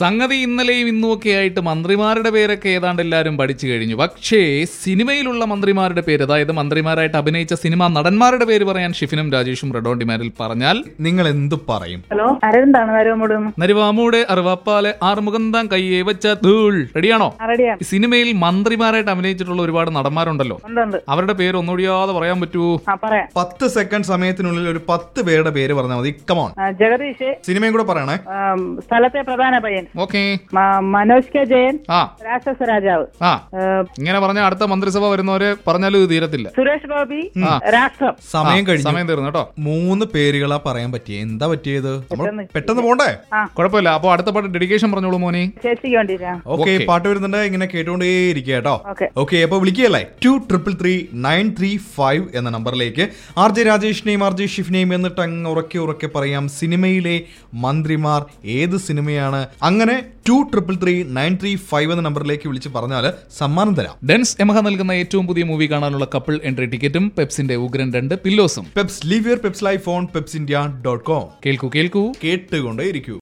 സംഗതി ഇന്നലെയും ഇന്നും ഒക്കെ ആയിട്ട് മന്ത്രിമാരുടെ പേരൊക്കെ ഏതാണ്ട് എല്ലാവരും പഠിച്ചു കഴിഞ്ഞു പക്ഷേ സിനിമയിലുള്ള മന്ത്രിമാരുടെ പേര് അതായത് മന്ത്രിമാരായിട്ട് അഭിനയിച്ച സിനിമ നടന്മാരുടെ പേര് പറയാൻ ഷിഫിനും രാജേഷും റെഡോണ്ടിമാരിൽ പറഞ്ഞാൽ നിങ്ങൾ എന്ത് പറയും ഹലോ അരവിന്ദാണ് വരവമുടും നരുവാമൂടെ അറുവാപ്പാലെ ആറുമുഖന്താം കയ്യേ വെച്ച തൂൾ റെഡിയാണോ റെഡിയാണ് ഈ സിനിമയിൽ മന്ത്രിമാരായിട്ട് അഭിനയിച്ചിട്ടുള്ള ഒരുപാട് നടന്മാരുണ്ടല്ലോ ഉണ്ട് ഉണ്ട് അവരുടെ പേര് ഒന്നുകൂടിയാതെ പറയാൻ പറ്റുമോ ആ പറയാം പത്ത് സെക്കൻഡ് സമയത്തിനുള്ളിൽ ഒരു പത്ത് പേരുടെ പേര് പറഞ്ഞാൽ മതി കമോൺ ആ, ജഗദീഷ് സിനിമയും കൂടെ പറയണേ ആം, സ്ഥലത്തെ പ്രധാന പയ്യൻ ഓക്കേ മ- മനോജ് കെ ജയൻ ആ രാക്ഷസ രാജാവ് ആ ഏ, ഇങ്ങനെ പറഞ്ഞ അടുത്ത മന്ത്രിസഭ വരുന്നവരെ പറഞ്ഞാലും ഇത് തീരത്തില്ല സുരേഷ് ഗോപി രാഷ്ട്രം സമയം ആ, കഴിഞ്ഞു സമയം തീർന്നു കേട്ടോ മൂന്ന് പേരുകളാ പറയാൻ പറ്റിയ എന്താ പറ്റിയത് നമ്മൾ പെട്ടെന്ന്. പെട്ടെന്ന് പോണ്ടേ കുഴപ്പമില്ല അപ്പൊ അടുത്ത പാട്ട് ഡെഡിക്കേഷൻ പറഞ്ഞോളൂ മോനെ ചേച്ചിക്ക് വേണ്ടിട്ടാ ഓക്കെ Okay. പാട്ട് വരുന്നുണ്ട് ഇങ്ങനെ കേട്ടോണ്ടേ ഇരിക്കുക കേട്ടോ Okay. ഓക്കെ അപ്പൊ വിളിക്കുകയല്ലേ two triple three nine three five എന്ന നമ്പറിലേക്ക് ആർ ജെ രാജേഷിനെയും ആർ ജെ ഷിഫിനെയും എന്നിട്ട് അങ്ങ് ഉറക്കെ ഉറക്കെ പറയാം സിനിമയിലെ മന്ത്രിമാർ ഏത് സിനിമയാണ് അങ്ങനെ two triple three nine three five എന്ന നമ്പറിലേക്ക് വിളിച്ച് പറഞ്ഞാൽ സമ്മാനം തരാം ഡെൻസ് എമഹ നൽകുന്ന ഏറ്റവും പുതിയ മൂവി കാണാനുള്ള കപ്പിൾ എൻട്രി ടിക്കറ്റും പെപ്സിന്റെ ഉഗ്രൻ രണ്ട് പില്ലോസും Peps leave your Peps life on Peps India dot com കേൾക്കൂ കേൾക്കൂ കേട്ടുകൊണ്ടേ ഇരിക്കൂ